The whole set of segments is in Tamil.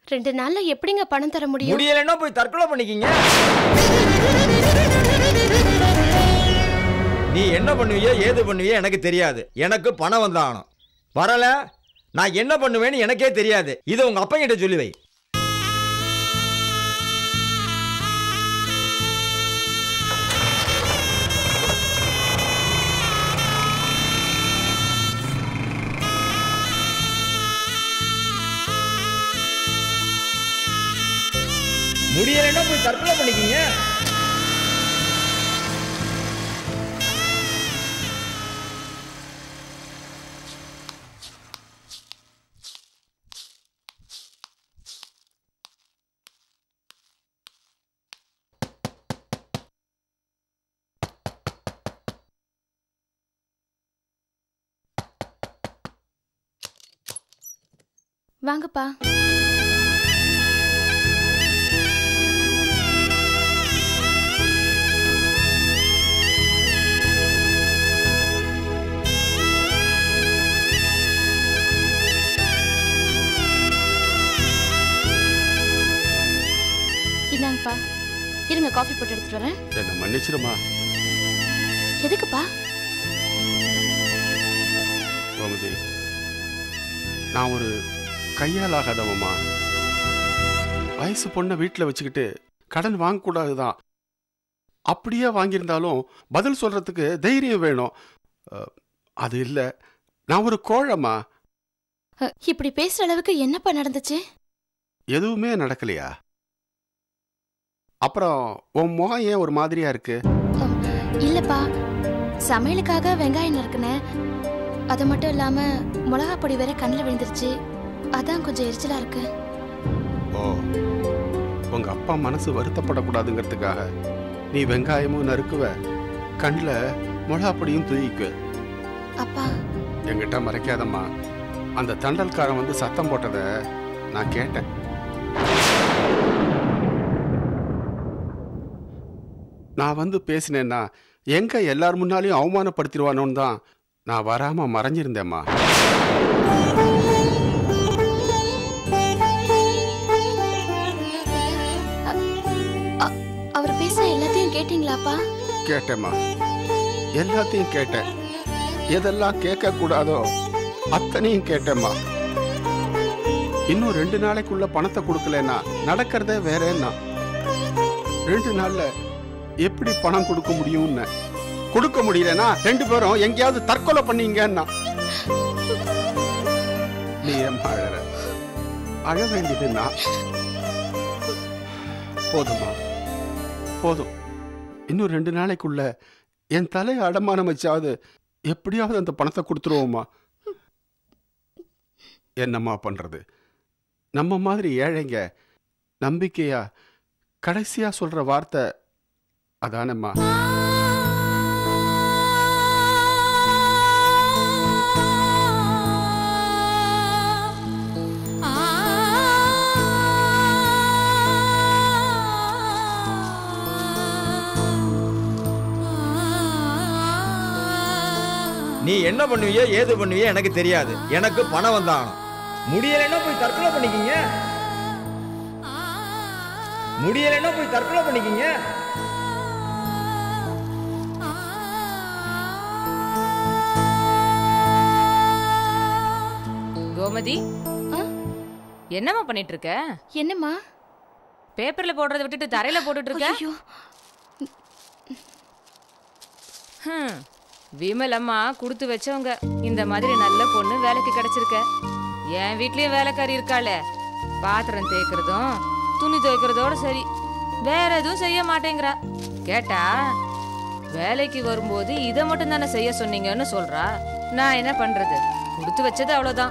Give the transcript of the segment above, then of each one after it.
ரெண்டு நாள்ல எப்படிங்க பணம் தர முடியும் முடியலைன்னா போய் தற்கொலை பண்ணிக்கிங்க நீ என்ன பண்ணுவியோ ஏது பண்ணுவியோ எனக்கு தெரியாது எனக்கு பணம் வந்தாகணும் வரல நான் என்ன பண்ணுவேன்னு எனக்கே தெரியாது இதை உங்க அப்பா கிட்ட சொல்லி வை முடியலைன்னா போய் தற்கொலை பண்ணிக்கிங்க வாங்கப்பா இந்தாங்கப்பா இருங்க காஃபி போட்டு எடுத்துட்டு வரேன் என்ன மன்னிச்சிருமா எதுக்குப்பா கோமதி நான் ஒரு கையால் ஆகாதவம்மா வயசு பொண்ணை வீட்டில் வச்சுக்கிட்டு கடன் வாங்கக்கூடாது தான் அப்படியே வாங்கியிருந்தாலும் பதில் சொல்றதுக்கு தைரியம் வேணும் அஹ், அது இல்லை நான் ஒரு கோழம்மா அ, இப்படி பேசுற அளவுக்கு என்னப்பா நடந்துச்சு எதுவுமே நடக்கலையா அப்புறம் உன் முகம் ஏன் ஒரு மாதிரியா இருக்கு அம், இல்லப்பா சமையலுக்காக வெங்காயம் நறுக்குனேன் அது மட்டும் இல்லாம மிளகா பொடி வேற கண்ணில் விழுந்துருச்சு அதான் கொஞ்சம் எரிச்சலா இருக்கு ஓ உங்க அப்பா மனசு வருத்தப்படக்கூடாதுங்கிறதுக்காக நீ வெங்காயமும் நறுக்குவ கண்ணில் மிளகாப்பொடியும் தூயிக்குவ அப்பா என்கிட்ட மறைக்காதம்மா அந்த தண்டல்காரன் வந்து சத்தம் போட்டதை நான் கேட்டேன் நான் வந்து பேசினேன்னா எங்க எல்லார் முன்னாலையும் அவமானப்படுத்திடுவானோன்னு தான் நான் வராம மறைஞ்சிருந்தேம்மா அ- அவர் பேசுற எல்லாத்தையும் கேட்டீங்களாப்பா கேட்டேம்மா எல்லாத்தையும் கேட்டேன் எதெல்லாம் கேட்க கூடாதோ அத்தனையும் கேட்டேம்மா இன்னும் ரெண்டு நாளைக்குள்ள பணத்தை கொடுக்கலன்னா நடக்கிறதே வேறேன்னா ரெண்டு நாள்ல எப்படி பணம் கொடுக்க முடியும்னு கொடுக்க முடியலன்னா ரெண்டு பேரும் எங்கேயாவது தற்கொலை பண்ணீங்கன்னா நீ ஏம்மா அழற அழ வேண்டியதுன்னா போதுமா போதும் இன்னும் ரெண்டு நாளைக்குள்ள என் தலையை அடமானம் வச்சாவது எப்படியாவது அந்த பணத்தை கொடுத்துருவோமா என்னம்மா பண்றது நம்ம மாதிரி ஏழைங்க நம்பிக்கையா கடைசியா சொல்ற வார்த்தை அதானம்மா நீ என்ன பண்ணுவியோ ஏது பண்ணுவியோ எனக்கு தெரியாது எனக்கு பணம் வந்தாகணும் முடியலைன்னா போய் தற்கொலை பண்ணிக்கிங்க முடியலைன்னா போய் தற்கொலை பண்ணிக்கிங்க கோமதி ஆ? என்னம்மா பண்ணிட்டு இருக்க என்னம்மா பேப்பர்ல போடுறத விட்டுட்டு தரையில போட்டுட்டு இருக்க ஐயோ ஹம். விமல் அம்மா கொடுத்து வச்சவங்க இந்த மாதிரி நல்ல பொண்ணு வேலைக்கு கிடைச்சிருக்க என் வீட்லயும் வேலைக்காரி இருக்காளே பாத்திரம் தேய்க்கிறதும் துணி துவைக்கிறதோட சரி வேற எதுவும் செய்ய மாட்டேங்கிறா கேட்டா வேலைக்கு வரும்போது இதை மட்டும் தானே செய்ய சொன்னீங்கன்னு சொல்றா நான் என்ன பண்றது கொடுத்து வச்சது அவ்வளவுதான்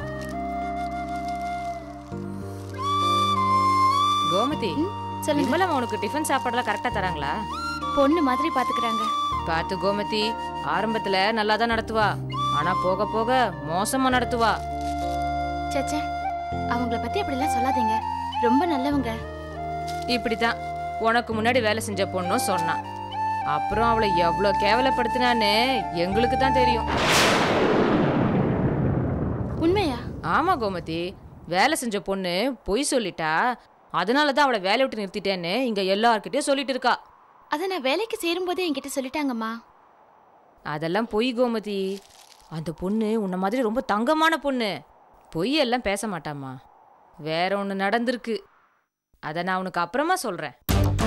கோமதி சொல்லுங்க விமலம் உனக்கு டிஃபன் சாப்பாடுலாம் கரெக்டா தராங்களா பொண்ணு மாதிரி பாத்துக்கிறாங்க பார்த்து கோமதி ஆரம்பத்துல நல்லா தான் நடத்துவா ஆனா போக போக மோசமா நடத்துவா சச்சே அவங்கள பத்தி அப்படிலாம் சொல்லாதீங்க ரொம்ப நல்லவங்க இப்படித்தான் உனக்கு முன்னாடி வேலை செஞ்ச பொண்ணும் சொன்னான் அப்புறம் அவளை எவ்வளோ கேவலப்படுத்தினான்னு எங்களுக்கு தான் தெரியும் உண்மையா ஆமா கோமதி வேலை செஞ்ச பொண்ணு பொய் சொல்லிட்டா அதனால தான் அவளை வேலையை விட்டு நிறுத்திட்டேன்னு இங்க எல்லார்கிட்டயும் சொல்லிட்டு இருக்கா அதை நான் வேலைக்கு சேரும்போதே என்கிட்ட சொல்லிட்டாங்கம்மா அதெல்லாம் பொய் கோமதி அந்த பொண்ணு உன்ன மாதிரி ரொம்ப தங்கமான பொண்ணு பொய்யெல்லாம் பேச மாட்டாம்மா வேற ஒன்று நடந்திருக்கு அதை நான் உனக்கு அப்புறமா சொல்றேன்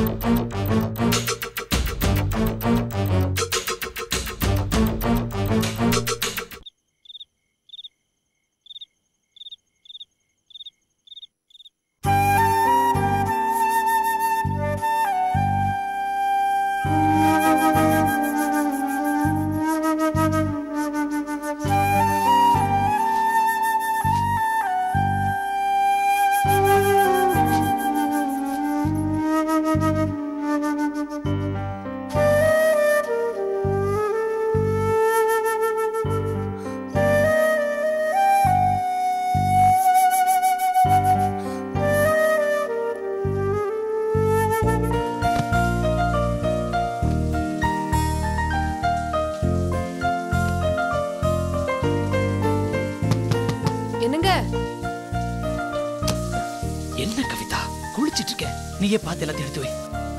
என்னங்க என்ன கவிதா குளிச்சிட்டு இருக்க நீயே பார்த்து எல்லாத்தையும் எடுத்து வை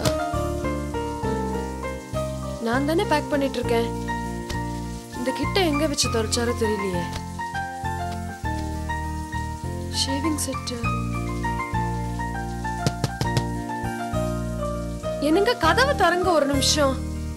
நான் தானே பேக் பண்ணிட்டு இருக்கேன் இந்த கிட்ட எங்க வச்சு தொலைச்சாரோ தெரியலையே ஷேவிங் செட் என்னங்க கதவை தரங்க ஒரு நிமிஷம்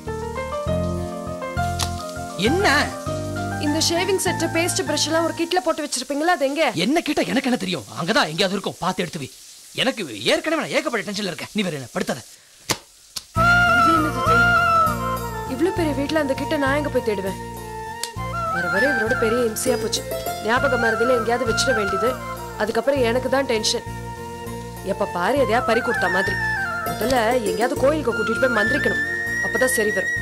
என்ன இந்த ஷேவிங் செட் பேஸ்ட் பிரஷ் எல்லாம் ஒரு கிட்ல போட்டு வச்சிருப்பீங்களா அது எங்க என்ன கேட்டா எனக்கு என்ன தெரியும் அங்கதான் எங்கேயாவது இருக்கும் பார்த்து எடுத்து வை எனக்கு ஏற்கனவே நான் ஏகப்பட்ட டென்ஷன்ல இருக்கேன் நீ வேற என்ன படுத்தாத இது என்னது இது? இவ்ளோ பெரிய வீட்ல அந்த கிட்ட நான் எங்க போய் தேடுவேன் வர வர இவரோட பெரிய இம்சையா போச்சு ஞாபக மருதில எங்கேயாவது வச்சிட வேண்டியது அதுக்கப்புறம் எனக்கு தான் டென்ஷன் எப்ப பாரு எதையா பறி கொடுத்தா மாதிரி முதல்ல எங்கேயாவது கோயிலுக்கு கூட்டிட்டு போய் மந்திரிக்கணும் அப்பதான் சரி வரும்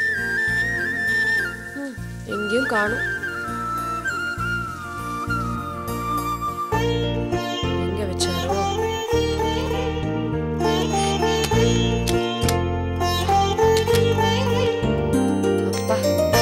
ம், எங்கேயும் காணும் எங்க வச்சாரோ அப்பா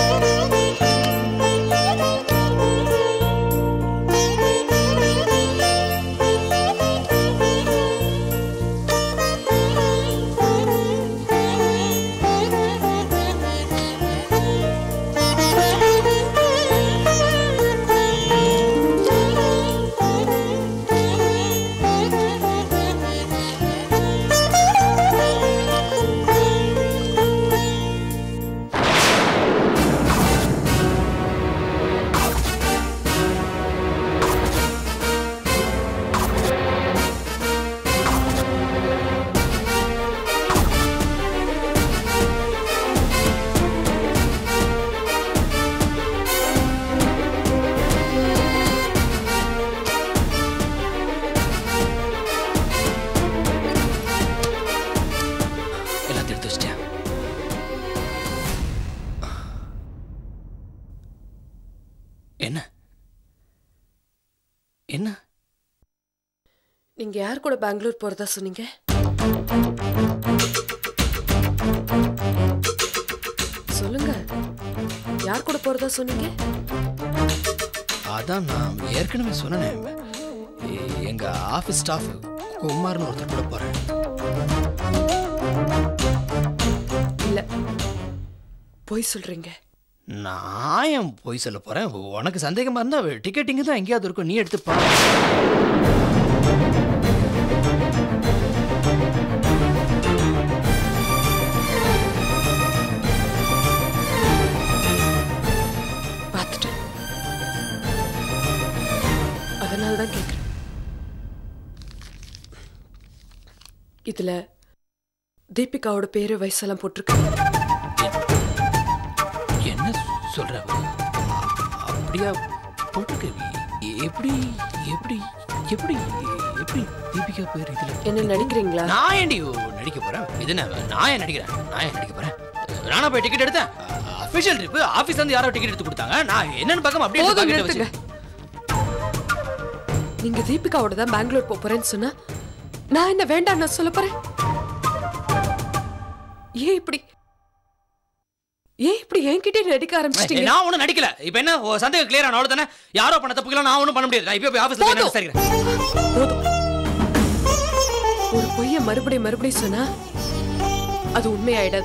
எல்லாத்தையும் எடுத்து வச்சிட்டேன் என்ன என்ன நீங்க யார் கூட பெங்களூர் போறதா சொன்னீங்க சொல்லுங்க யார் கூட போறதா சொன்னீங்க அதான் நான் ஏற்கனவே சொன்னேன் எ- எங்க ஆபீஸ் ஸ்டாஃப் குமார்னு ஒருத்தர் கூட போறேன் இல்ல பொய் சொல்றீங்க நான் ஏன் போய் சொல்ல போறேன் உனக்கு சந்தேகமா இருந்தா டிக்கெட் இங்க தான் எங்கேயாவது இருக்கும் நீ எடுத்து பா பார்த்துட்டேன் அதனால தான் கேட்குறேன் இதுல தீபிகாவோட பேரு வயசெல்லாம் போட்டிருக்கு என்ன சொல்ற அப்படியா போட்டிருக்கு எப்படி எப்படி எப்படி எப்படி தீபிகா பேர் இதுல என்ன நடிக்கிறீங்களா நான் ஏன்டி நடிக்க போறேன் இது என்ன நான் ஏன் நடிக்கிறேன் நான் ஏன் நடிக்க போறேன் நானா போய் டிக்கெட் எடுத்தேன் அபிஷியல் ட்ரிப் ஆபீஸ்ல இருந்து யாரோ டிக்கெட் எடுத்து கொடுத்தாங்க நான் என்னன்னு பார்க்காம அப்படியே எடுத்து போதும் pocket ல நிறுத்துங்க வச்சு நீங்க தீபிகாவோட தான் பெங்களூர் போப் போறேன்னு சொன்னா நான் என்ன வேண்டாம் நான் சொல்ல போறேன் ஏன் இப்படி ஏன் இப்படி என்கிட்ட நடிக்க ஆரம்பிச்சிட்டீங்க நான் ஒண்ணும் நடிக்கல இப்போ என்ன ஓ, சந்தேகம் கிளியர் ஆன அவ்வளவு தானே யாரோ பண்ண தப்புக்கெல்லாம் நான் ஒண்ணும் பண்ண முடியாது நான் இப்போ போய் ஆஃபீஸ்ல போய் என்ன போதும். விசாரிக்கிறேன் போதும் ஒரு பொய்ய மறுபடியும் மறுபடியும் சொன்னா அது உண்மையாயிடாது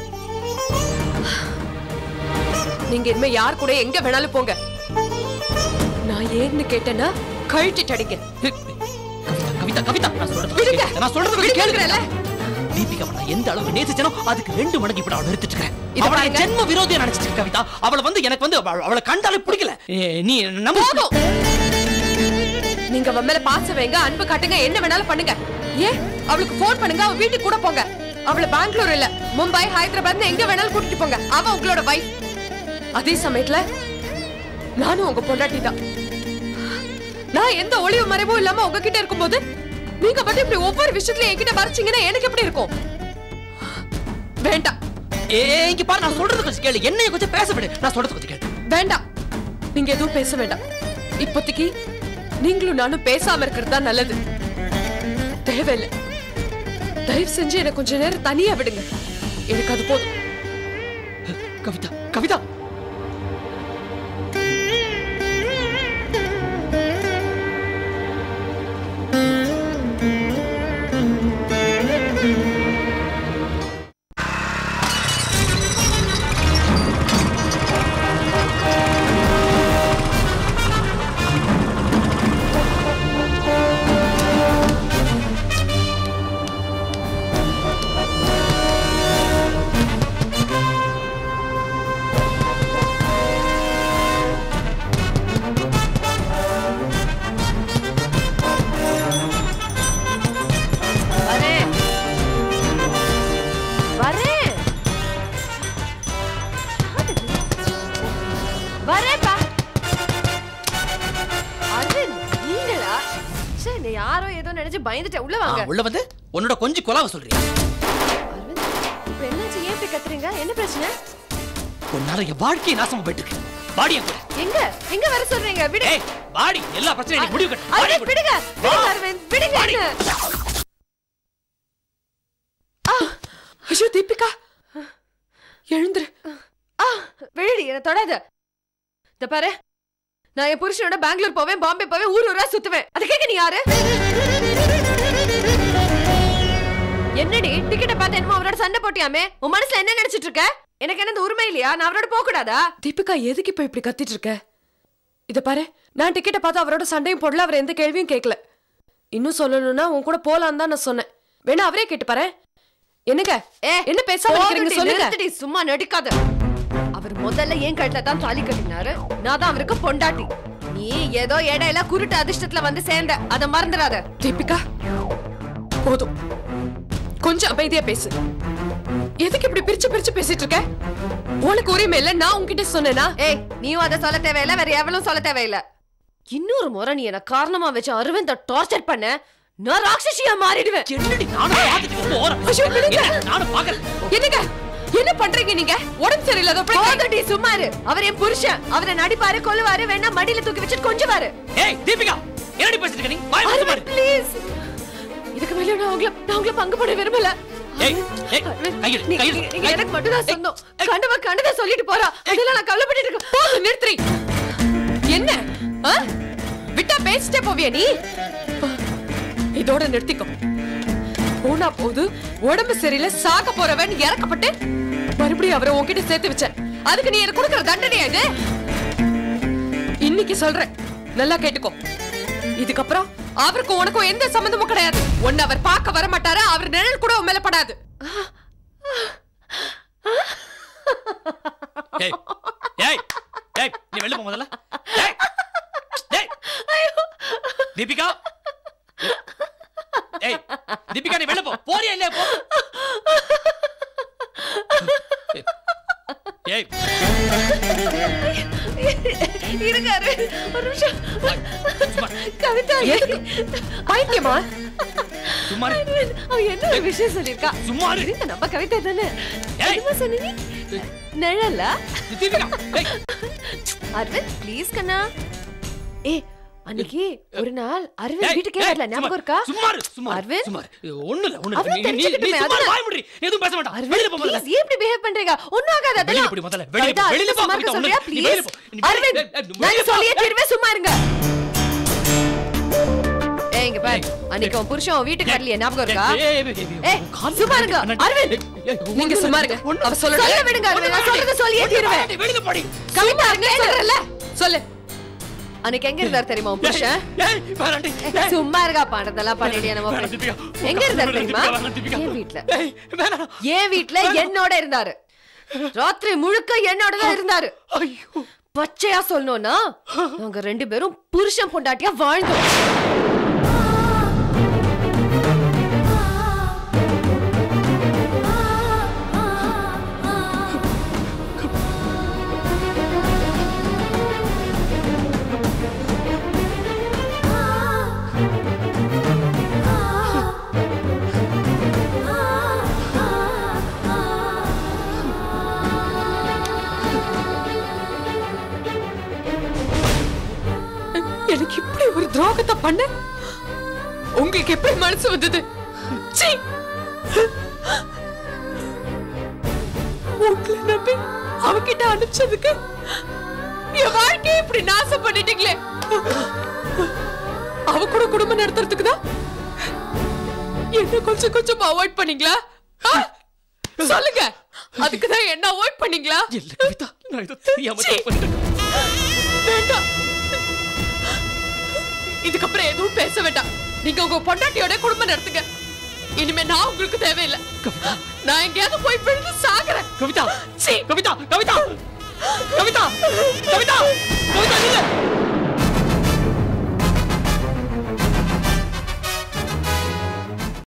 நீங்க இனிமே யார் கூட எங்க வேணாலும் போங்க நான் ஏன்னு கேட்டேன்னா கழட்டிட்டு அடிங்க கவிதா கவிதா நான் சொல்றது விடுங்க. கேளு. நான் சொல்றது கொஞ்சம் விடுங்கறேன்ல. கேளுங்க தீபிகா நான் எந்த அளவுக்கு நேசிச்சனோ அதுக்கு ரெண்டு மடங்கு இப்ப நான் நிறுத்திட்டு இருக்கேன் இத அவளை பாருங்க. ஜென்ம விரோதியா நினைச்சிட்டு இருக்கேன் கவிதா அவளை வந்து எனக்கு வந்து அவ- அவளை கண்டாலே பிடிக்கல ஏ, நீ நம்ம போதும் நீங்க அவன் மேல பாசம் வைங்க அன்பு காட்டுங்க என்ன வேணாலும் பண்ணுங்க ஏன் அவளுக்கு ஃபோன் பண்ணுங்க அவ வீட்டுக்கு கூட போங்க அவளை பெங்களூர் இல்ல மும்பை ஹைதராபாத் எங்க வேணாலும் கூட்டிட்டு போங்க அவ உங்களோட வைஃப் அதே சமயத்துல நானும் உங்க பொண்டாட்டி தான் நான் எந்த ஒளிவு மறைவும் இல்லாம உங்ககிட்ட இருக்கும்போது நீங்க மட்டும் இப்படி ஒவ்வொரு விஷயத்துலயும் என்கிட்ட மறைச்சீங்கன்னா எனக்கு எப்படி இருக்கும் வேண்டாம் ஏ இங்க பாரு நான் சொல்றது கொஞ்சம் கேளு என்னைய கொஞ்சம் பேச விடு நான் சொல்றது கொஞ்சம் கேளு வேண்டாம் நீங்க எதுவும் பேச வேண்டாம் இப்போதைக்கு நீங்களும் நானும் பேசாம இருக்கிறது தான் நல்லது தேவையில்லை தயவு செஞ்சு எனக்கு கொஞ்ச நேரம் தனியா விடுங்க எனக்கு அது போதும் கவிதா கவிதா வரேன் வரேன் வரேன்ப்பா அரவிந்த் நீங்களா சரி நீ யாரோ ஏதோ நினைச்சு பயந்துட்டேன் உள்ள ஆ, வாங்க உள்ள வந்து உன்னோட கொஞ்சம் கொலாவ சொல்றியா அரவிந்த் இப்ப என்னாச்சு ஏன் இப்படி கத்துறீங்க என்ன பிரச்சனை உன்னால என் வாழ்க்கையை நாசமா போயிட்டு இருக்கு பாடி என் கூட எங்க எங்க வர சொல்றீங்க விடு ஏய் பாடி எல்லா பிரச்சனையும் எனக்கு முடிவு கட்டு பாடி அரவிந்த் என் கூட. விடுங்க விடுங்க அரவிந்த் விடுங்க வாடி. என்ன. ஆ, ஐயோ தீபிகா எழுந்துரு ஆ விழுடி என்ன தொடாத இந்த பாரு நான் என் புருஷனோட பெங்களூர் போவேன் பாம்பே போவேன் ஊர் ஊரா சுத்துவேன் அது கேட்க நீ யாரு என்னடி டிக்கெட்டை பார்த்து என்னமோ அவரோட சண்டை போட்டியாமே உன் மனசுல என்ன நினைச்சிட்டு இருக்க எனக்கு என்ன இந்த உரிமை இல்லையா நான் அவரோட போக கூடாதா தீபிகா எதுக்கு இப்ப இப்படி கத்திட்டு இருக்க இத பாரு நான் டிக்கெட்டை பார்த்து அவரோட சண்டையும் போடல அவர் எந்த கேள்வியும் கேட்கல இன்னும் சொல்லணும்னா உன் கூட போலாம் தான் நான் சொன்னேன் வேணா அவரே கேட்டு பாரு என்னங்க ஏ என்ன பேசாம நிக்கிறீங்க சொல்லுங்க சும்மா நடிக்காத அவர் முதல்ல ஏன் கட்டில தான் தாலி கட்டினாரு நான் தான் அவருக்கு பொண்டாட்டி நீ ஏதோ இடையில குருட்டு அதிர்ஷ்டத்துல வந்து சேர்ந்த அத மறந்துடாத தீபிகா போதும் கொஞ்சம் அமைதியா பேசு எதுக்கு இப்படி பிரிச்சு பிரிச்சு பேசிட்டு இருக்க உனக்கு உரிமை இல்ல நான் உன்கிட்ட சொன்னேனா ஏய் நீயும் அத சொல்ல தேவையில்ல வேற எவளும் சொல்ல தேவையில்ல இன்னொரு முறை நீ என்ன காரணமா வச்சு அரவிந்த டார்ச்சர் பண்ண நான் ராட்சசியா மாறிடுவேன் என்னடி நானும் பார்த்துட்டு போறேன் ஐயோ, விடுங்க. என்ன, நானும் பாக்குறேன் என்னங்க என்ன பண்றீங்க நீங்க உடம்பு சரியில்லாத போதடி சும்மா இரு அவர் என் புருஷன் அவரை நடிப்பாரு கொல்லுவாரு வேணா மடியில தூக்கி வச்சுட்டு கொஞ்சுவாரு ஏய் தீபிகா என்னடி பேசிட்டு இருக்க நீ வாய் மூடு பாரு ப்ளீஸ் இதுக்கு மேல நான் உங்களை நான் உங்களை பங்கு போட விரும்பல ஏய், ஏய், அரவிந்த், கையில, நீங்க- கையில, நீங்க- நீங்க கையில. எனக்கு மட்டும் தான் ஏய், சொந்தம் ஏய். கண்டவ கண்டத சொல்லிட்டு போறா அதெல்லாம் நான் கவலைப்பட்டு இருக்கேன் போதும் நிறுத்துறி என்ன ஆ? விட்டா பேசிட்டே போவியா நீ இதோட நிறுத்திக்கோ போனா போது உடம்பு சரியில்லை சாக போறவன் இறக்கப்பட்டு மறுபடியும் அவரை உன்கிட்ட சேர்த்து வச்சேன் அதுக்கு நீ எனக்கு கொடுக்குற தண்டனையா இது இன்னைக்கு சொல்றேன் நல்லா கேட்டுக்கோ இதுக்கப்புறம் அவருக்கும் உனக்கும் எந்த சம்பந்தமும் கிடையாது உன்னை அவர் பார்க்க வர மாட்டாரு அவர் நிழல் கூட உன் மேல படாது ஏய் ஏய் ஏய் நீ வெளில போ முதல்ல ஏய் ஏய் தீபிகா ஏய் தீபிகா நீ வெளில போ போறியா இல்லையா போ ஏய் இருக்காரு ஒரு நிமிஷம் சும்மா கவிதா பைத்தியமா சும்மா இரு. அவன் என்ன ஒரு விஷயம் சொல்லிருக்கா சும்மா இரு. இருங்க நம்ம கவிதா தானே ஏய். என்னமா சொன்னீங்க நிழலா தீபிகா ஏய் அரவிந்த் ப்ளீஸ் கண்ணா ஏ அன்னைக்கு ஒரு நாள் அரவிந்த் ஏய், வீட்டுக்கே ஏய், வரல சும்மா ஞாபகம் இருக்கா சும்மா இரு, சும்மா இரு, அரவிந்த்? சும்மா இரு. ஒண்ணும் இல்ல, ஒண்ணும் இல்ல. அவன் நீ- நீ- நீ தெரிஞ்சுக்கிட்டுமே, சும்மா அதுதான். வாய் மூடி. எதுவும் பேச வேண்டாம். வெளியில போ முதல்ல. ப்ளீஸ் ஏன் இப்படி பிஹேவ் பண்றீங்க ஒண்ணும் ஆகாது வெளியில அதெல்லாம் போடி முதல்ல. வெளியில போ. கவிதா, வெளியில போ, சும்மா இருக்க கவிதா, சொல்றியா ஒண்ணும் இல்ல. நீ வெளியில ப்ளீஸ் போ. நீ வெளியில- அரவிந்த் ஏய், ஏய், நான் வெளியில போ. சொல்லியே ஏய். தீர்வே சும்மா இருங்க ஏய் இங்க பாரு ஏய், அன்னைக்கு உன் புருஷன் உன் வீட்டுக்கு வரலையே ஞாபகம் இருக்கா ஏய், ஏய், ஏய், ஏய், ஏய் உன் கால் சும்மா இருங்க அண்ணா, அரவிந்த் ஏய், ஏய், நீங்க ஒண்ணும் சும்மா இல்ல. இருங்க ஒண்ணும் அவ சொல்ல சொல்ல விடுங்க அரவிந்த் நான் சொல்றத சொல்லியே தீருவேன் வெளியில போடி. கவிதா கேக்குறல சொல்லு அன்னைக்கு எங்க இருந்தார் தெரியுமா உன் புருஷன் ஏய், வேணாண்டி. ஏய், சும்மா இருக்கா பண்றதெல்லாம் பண்ணிட்டு நம்ம வேணாம், தீபிகா. எங்க இருந்தார் தெரியுமா வேணாம், தீபிகா. என் வீட்ல ஏய், வேணாம். என் வீட்ல என்னோட இருந்தாரு ராத்திரி முழுக்க என்னோட தான் இருந்தாரு ஐயோ. பச்சையா சொல்லணும்னா நாங்க ரெண்டு பேரும் புருஷன் பொண்டாட்டியா வாழ்ந்தோம் எனக்கு இப்படி ஒரு துரோகத்தை பண்ண உங்களுக்கு எப்படி மனசு வந்தது சீ! உங்களை நம்பி அவகிட்ட அனுப்பிச்சதுக்கு என் வாழ்க்கையை இப்படி நாசம் பண்ணிட்டீங்களே அவ கூட குடும்பம் நடத்துறதுக்கு தான் என்ன கொஞ்சம் கொஞ்சம் அவாய்ட் பண்ணீங்களா ஆ? சொல்லுங்க அதுக்கு தான் என்ன அவாய்ட் பண்ணீங்களா இல்ல, கவிதா, நான் ஏதோ தெரியாம சீ. தப்பு பண்ணிட்டேன். வேண்டாம் இதுக்கப்புறம் எதுவும் பேச வேண்டாம் நீங்க உங்க பொண்டாட்டியோட குடும்பம் நடத்துங்க இனிமே நான் உங்களுக்கு தேவையில்லை கவிதா, நான் எங்கேயாவது போய் விழுந்து சாகுறேன் கவிதா, சீ. கவிதா, கவிதா, கவிதா, கவிதா, கவிதா, நில்லு.